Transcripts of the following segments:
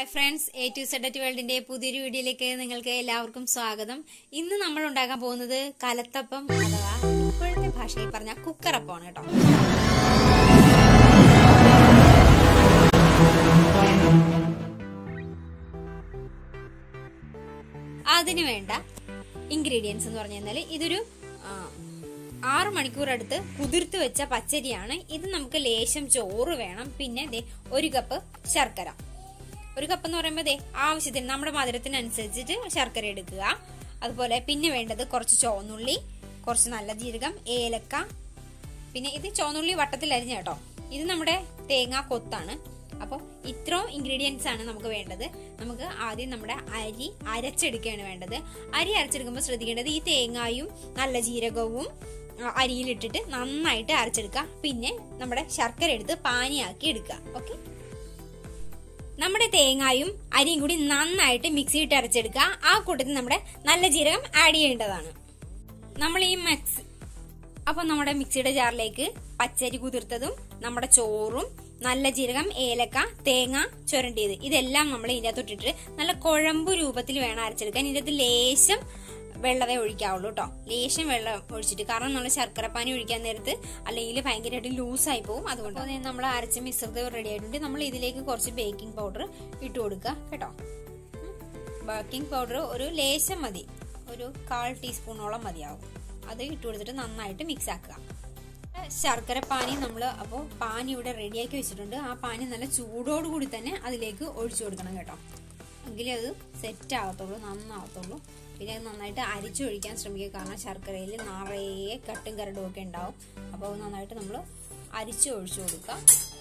hi friends A to സെഡറ്റ് വേൾഡിന്റെ പുതിയൊരു വീഡിയോയിലേക്ക് നിങ്ങൾക്ക് എല്ലാവർക്കും സ്വാഗതം ഇന്ന് നമ്മൾ ഉണ്ടാക്കാൻ പോകുന്നത് കലത്തപ്പം അഥവാ ഇപ്പോഴത്തെ ഭാഷയിൽ പറഞ്ഞ കുക്കറപ്പമാണ് കേട്ടോ അതിന് വേണ്ട ഇൻഗ്രീഡിയൻസ് എന്ന് പറഞ്ഞു കഴിഞ്ഞാൽ ഇതൊരു ആ, ആറ് മണിക്കൂർ അടുത്ത് കുതിർത്ത് വെച്ച പച്ചരിയാണ് ഇത് നമുക്ക് ലേശം ചോറ് വേണം പിന്നെ ദേ ഒരു കപ്പ് ശർക്കര ഒരു കപ്പ് എന്ന് പറയുമ്പോൾ ദേ ആവശ്യത്തിന് നമ്മുടെ മധുരത്തിനനുസരിച്ചിട്ട് ശർക്കര എടുക്കുക അതുപോലെ പിന്നെ വേണ്ടത് കുറച്ച് ചുവന്നുള്ളി കുറച്ച് നല്ല ജീരകം ഏലക്ക പിന്നെ ഇത് ചുവന്നുള്ളി വട്ടത്തിൽ അരിഞ്ഞ കേട്ടോ ഇത് നമ്മുടെ തേങ്ങാ കൊത്താണ് അപ്പോൾ ഇത്രയും ഇൻഗ്രീഡിയൻസ് ആണ് നമുക്ക് വേണ്ടത് നമുക്ക് ആദ്യം നമ്മുടെ അരി അരച്ചെടുക്കുകയാണ് വേണ്ടത് അരി അരച്ചെടുക്കുമ്പോൾ ശ്രദ്ധിക്കേണ്ടത് ഈ തേങ്ങായും നല്ല ജീരകവും ആ, അരിയിലിട്ടിട്ട് നന്നായിട്ട് അരച്ചെടുക്കുക പിന്നെ നമ്മുടെ ശർക്കര എടുത്ത് പാനിയാക്കി എടുക്കുക ഓക്കെ നമ്മുടെ തേങ്ങായും അരിയും കൂടി നന്നായിട്ട് മിക്സിയിട്ട് അരച്ചെടുക്കുക ആ കൂട്ടത്തിൽ നമ്മുടെ നല്ല ജീരകം ആഡ് ചെയ്യേണ്ടതാണ് നമ്മൾ ഈ മിക്സ് അപ്പൊ നമ്മുടെ മിക്സിയുടെ ജാറിലേക്ക് പച്ചരി കുതിർത്തതും നമ്മുടെ ചോറും നല്ല ജീരകം ഏലക്ക തേങ്ങ ചുരണ്ടിയത് ഇതെല്ലാം നമ്മൾ ഇതിൻ്റെ അകത്ത് ഇട്ടിട്ട് നല്ല കുഴമ്പ് രൂപത്തിൽ വേണം അരച്ചെടുക്കാൻ ഇതിൻ്റെ അകത്ത് ലേശം വെള്ളമേ ഒഴിക്കാവുള്ളൂ കേട്ടോ ലേശം വെള്ളം ഒഴിച്ചിട്ട് കാരണം നമ്മൾ ശർക്കരപ്പാനി ഒഴിക്കാൻ നേരത്ത് അല്ലെങ്കിൽ ഭയങ്കരമായിട്ട് ലൂസായി പോകും അതുകൊണ്ട് തന്നെ നമ്മൾ അരച്ച മിശ്രിതം റെഡി ആയിട്ടുണ്ട് നമ്മൾ ഇതിലേക്ക് കുറച്ച് ബേക്കിംഗ് പൗഡർ ഇട്ട് കൊടുക്കുക കേട്ടോ ബേക്കിംഗ് പൗഡർ ഒരു ലേശം മതി ഒരു കാൽ ടീസ്പൂണോളം മതിയാവും അത് ഇട്ട് കൊടുത്തിട്ട് നന്നായിട്ട് മിക്സ് ആക്കുക ശർക്കര പാനി നമ്മൾ അപ്പോൾ പാനി ഇവിടെ റെഡിയാക്കി വെച്ചിട്ടുണ്ട് ആ പാനി നല്ല ചൂടോടുകൂടി തന്നെ അതിലേക്ക് ഒഴിച്ചു കൊടുക്കണം കേട്ടോ എങ്കിലേ അത് സെറ്റ് ആവത്തുള്ളൂ നന്നാവത്തുള്ളൂ പിന്നെ അത് നന്നായിട്ട് അരിച്ചൊഴിക്കാൻ ശ്രമിക്കുക കാരണം ശർക്കരയിൽ നിറയെ കട്ടും കരടും ഒക്കെ ഉണ്ടാവും അപ്പോൾ അത് നന്നായിട്ട് നമ്മൾ അരിച്ച് ഒഴിച്ചു കൊടുക്കുക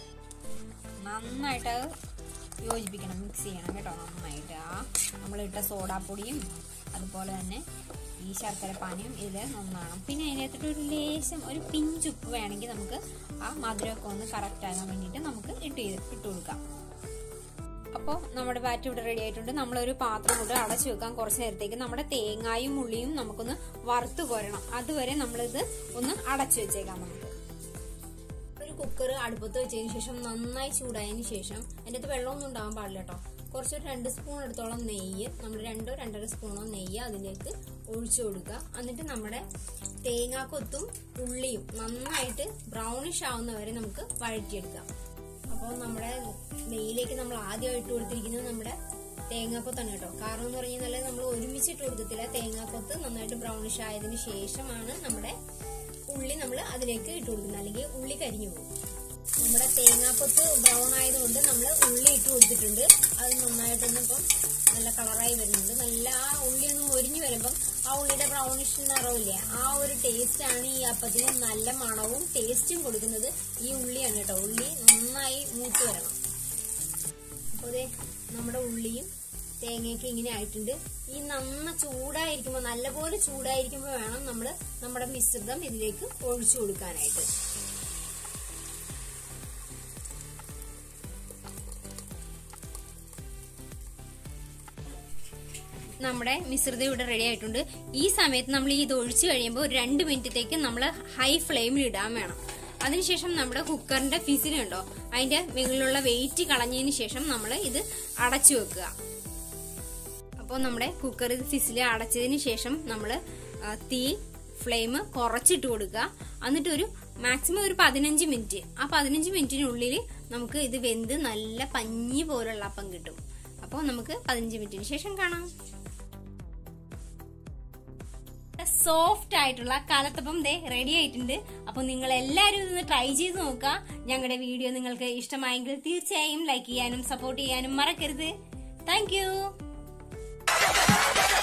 നന്നായിട്ട് അത് യോജിപ്പിക്കണം മിക്സ് ചെയ്യണം കേട്ടോ നന്നായിട്ട് ആ നമ്മളിട്ട സോഡാപ്പൊടിയും അതുപോലെ തന്നെ ഈ ശർക്കര പാനിയും ഇതിൽ നന്നാണം പിന്നെ അതിനകത്തിട്ട് ഒരു ലേശം ഒരു പിഞ്ചുപ്പ് വേണമെങ്കിൽ നമുക്ക് ആ മധുരമൊക്കെ ഒന്ന് കറക്റ്റ് ആകാൻ വേണ്ടിയിട്ട് നമുക്ക് ഇട്ട് ചെയ്ത് ഇട്ട് കൊടുക്കാം അപ്പോൾ നമ്മുടെ ബാറ്റ് ഇവിടെ റെഡി ആയിട്ടുണ്ട് നമ്മളൊരു പാത്രം കൊണ്ട് അടച്ചു വെക്കാൻ കുറച്ച് നേരത്തേക്ക് നമ്മുടെ തേങ്ങായും ഉള്ളിയും നമുക്കൊന്ന് വറുത്ത് കോരണം അതുവരെ നമ്മളിത് ഒന്ന് അടച്ചു വെച്ചേക്കാം നമുക്ക് ഒരു കുക്കർ അടുപ്പത്ത് വെച്ചതിന് ശേഷം നന്നായി ചൂടായതിന് ശേഷം അതിൻ്റെ അകത്ത് വെള്ളമൊന്നും ഉണ്ടാവാൻ പാടില്ല കേട്ടോ കുറച്ചൊരു രണ്ട് സ്പൂൺ എടുത്തോളം നെയ്യ് നമ്മൾ രണ്ടോ രണ്ടര സ്പൂണോ നെയ്യ് അതിലേക്ക് ഒഴിച്ചു കൊടുക്കുക എന്നിട്ട് നമ്മുടെ തേങ്ങാക്കൊത്തും ഉള്ളിയും നന്നായിട്ട് ബ്രൗണിഷ് ആവുന്നവരെ നമുക്ക് വഴറ്റിയെടുക്കാം അപ്പോൾ നമ്മുടെ നെയ്യിലേക്ക് നമ്മൾ ആദ്യം ഇട്ട് കൊടുത്തിരിക്കുന്നത് നമ്മുടെ തേങ്ങാക്കൊത്താണ് കേട്ടോ കാരണം എന്ന് പറഞ്ഞു കഴിഞ്ഞാൽ നമ്മൾ ഒരുമിച്ച് ഇട്ട് കൊടുക്കത്തില്ല തേങ്ങാക്കൊത്ത് നന്നായിട്ട് ബ്രൗണിഷ് ആയതിനു ശേഷമാണ് നമ്മുടെ ഉള്ളി നമ്മൾ അതിലേക്ക് ഇട്ട് കൊടുക്കുന്നത് അല്ലെങ്കിൽ ഉള്ളി കരിഞ്ഞു പോകും നമ്മുടെ തേങ്ങാക്കൊത്ത് ബ്രൗൺ ആയതുകൊണ്ട് നമ്മൾ ഉള്ളി ഇട്ട് കൊടുത്തിട്ടുണ്ട് അത് നന്നായിട്ടൊന്ന് ഇപ്പം നല്ല കളറായി വരുന്നുണ്ട് നല്ല ആ ഉള്ളി ഒന്ന് മൊരിഞ്ഞു വരുമ്പം ആ ഉള്ളിയുടെ ബ്രൗണിഷ് നിറവില്ലേ ആ ഒരു ടേസ്റ്റ് ആണ് ഈ അപ്പത്തിന് നല്ല മണവും ടേസ്റ്റും കൊടുക്കുന്നത് ഈ ഉള്ളിയാണ് കേട്ടോ ഉള്ളി നന്നായി മൂത്ത് വരണം അപ്പോൾ ദേ നമ്മുടെ ഉള്ളിയും തേങ്ങയൊക്കെ ഇങ്ങനെ ആയിട്ടുണ്ട് ഈ നന്ന ചൂടായിരിക്കുമ്പോൾ നല്ലപോലെ ചൂടായിരിക്കുമ്പോൾ വേണം നമ്മൾ നമ്മുടെ മിശ്രിതം ഇതിലേക്ക് ഒഴിച്ചു കൊടുക്കാനായിട്ട് നമ്മുടെ മിശ്രിതം ഇവിടെ റെഡി ആയിട്ടുണ്ട് ഈ സമയത്ത് നമ്മൾ ഇത് ഒഴിച്ചു കഴിയുമ്പോൾ ഒരു രണ്ട് മിനിറ്റത്തേക്ക് നമ്മൾ ഹൈ ഫ്ലെയിമിൽ ഇടാൻ വേണം അതിനുശേഷം നമ്മുടെ കുക്കറിന്റെ ഫിസിലുണ്ടോ അതിന്റെ മുകളിലുള്ള വെയിറ്റ് കളഞ്ഞതിന് ശേഷം നമ്മൾ ഇത് അടച്ചു വെക്കുക അപ്പോൾ നമ്മുടെ കുക്കർ ഫിസിൽ അടച്ചതിന് ശേഷം നമ്മൾ തീ ഫ്ലെയിം കുറച്ചിട്ട് കൊടുക്കുക എന്നിട്ട് ഒരു മാക്സിമം ഒരു പതിനഞ്ച് മിനിറ്റ് ആ പതിനഞ്ച് മിനിറ്റിനുള്ളിൽ നമുക്ക് ഇത് വെന്ത് നല്ല പഞ്ഞി പോലുള്ള അപ്പം കിട്ടും അപ്പോൾ നമുക്ക് പതിനഞ്ച് മിനിറ്റിന് ശേഷം കാണാം സോഫ്റ്റ് ആയിട്ടുള്ള കാലത്തപ്പം ദേ റെഡി ആയിട്ടുണ്ട് അപ്പൊ നിങ്ങൾ എല്ലാവരും ഇതൊന്ന് ട്രൈ ചെയ്ത് നോക്കുക ഞങ്ങളുടെ വീഡിയോ നിങ്ങൾക്ക് ഇഷ്ടമായെങ്കിൽ തീർച്ചയായും ലൈക്ക് ചെയ്യാനും സപ്പോർട്ട് ചെയ്യാനും മറക്കരുത് താങ്ക്